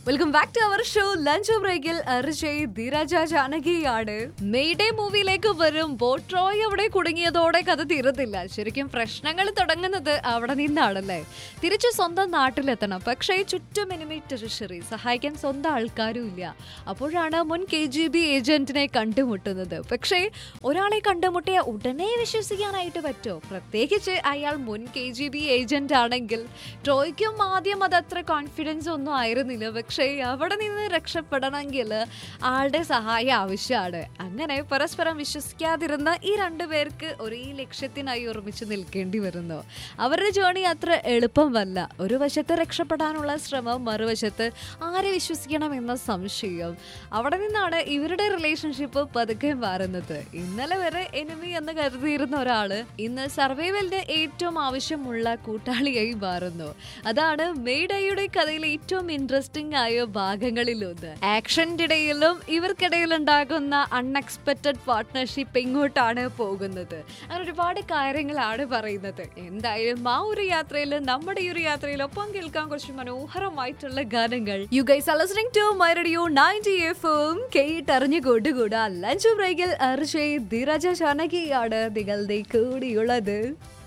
welcome back to our show lunch ബ്രേക്കിൽ അർജയ് ധീരജ ജാനകിയാണ് mayday മൂവിയിലേക്ക് വരുമ്പോൾ ട്രോയ് അവിടെ കുടുങ്ങിയതോടെ കഥ തീരത്തില്ല ശരിക്കും പ്രശ്നങ്ങൾ തുടങ്ങുന്നത് അവിടെ നിന്നാണല്ലേ തിരിച്ച് സ്വന്തം നാട്ടിലെത്തണം പക്ഷേ ചുറ്റും എനിമി ടെറിഷറി സഹായിക്കാൻ സ്വന്തം ആൾക്കാരും ഇല്ല അപ്പോഴാണ് മുൻ കെ ജി ബി ഏജന്റിനെ കണ്ടുമുട്ടുന്നത് പക്ഷേ ഒരാളെ കണ്ടുമുട്ടിയ ഉടനെ വിശ്വസിക്കാനായിട്ട് പറ്റുമോ പ്രത്യേകിച്ച് അയാൾ മുൻ കെ ജി ബി ഏജന്റ് ആണെങ്കിൽ ട്രോയ്ക്കും ആദ്യം അതത്ര കോൺഫിഡൻസ് ഒന്നും ആയിരുന്നില്ല പക്ഷേ അവിടെ നിന്ന് രക്ഷപ്പെടണമെങ്കിൽ ആളുടെ സഹായം ആവശ്യമാണ് അങ്ങനെ പരസ്പരം വിശ്വസിക്കാതിരുന്ന ഈ രണ്ടു പേർക്ക് ഒരേ ലക്ഷ്യത്തിനായി ഒരുമിച്ച് നിൽക്കേണ്ടി വരുന്നു അവരുടെ ജേണി അത്ര എളുപ്പമല്ല ഒരു വശത്ത് രക്ഷപ്പെടാനുള്ള ശ്രമം മറുവശത്ത് ആരെ വിശ്വസിക്കണം എന്ന സംശയം അവിടെ നിന്നാണ് ഇവരുടെ റിലേഷൻഷിപ്പ് പതുക്കെ മാറുന്നത് ഇന്നലെ വരെ എനിമി എന്ന് കരുതിയിരുന്ന ഒരാള് ഇന്ന് സർവൈവലിന് ഏറ്റവും ആവശ്യമുള്ള കൂട്ടാളിയായി മാറുന്നു അതാണ് മെയ്ഡയുടെ കഥയിലെ ഏറ്റവും ഇൻട്രസ്റ്റിംഗ് ആയ ഭാഗങ്ങളിലൊന്ന് ആക്ഷന്റെ ഇടയിലും ഇവർക്കിടയിൽ ഉണ്ടാകുന്ന അൺഎക്സ്പെക്റ്റഡ് പാർട്ട്ണർഷിപ്പ് എങ്ങോട്ടാണ് പോകുന്നത് അങ്ങനെ ഒരുപാട് കാര്യങ്ങളാണ് പറയുന്നത് എന്തായാലും ആ ഒരു യാത്രയിൽ നമ്മുടെ ഈ ഒരു യാത്രയിൽ ഒപ്പം കേൾക്കാൻ കുറച്ച് മനോഹരമായിട്ടുള്ള ഗാനങ്ങൾ you guys listening to my radio 90 എഫും കേട്ടറിഞ്ഞു കൊണ്ടുകൂടാ ലഞ്ച് ബ്രേക്കിൽ അർഷയ് ധീരജ ജാനകിയാണ് നിങ്ങളുടെ കൂടിയുള്ളത്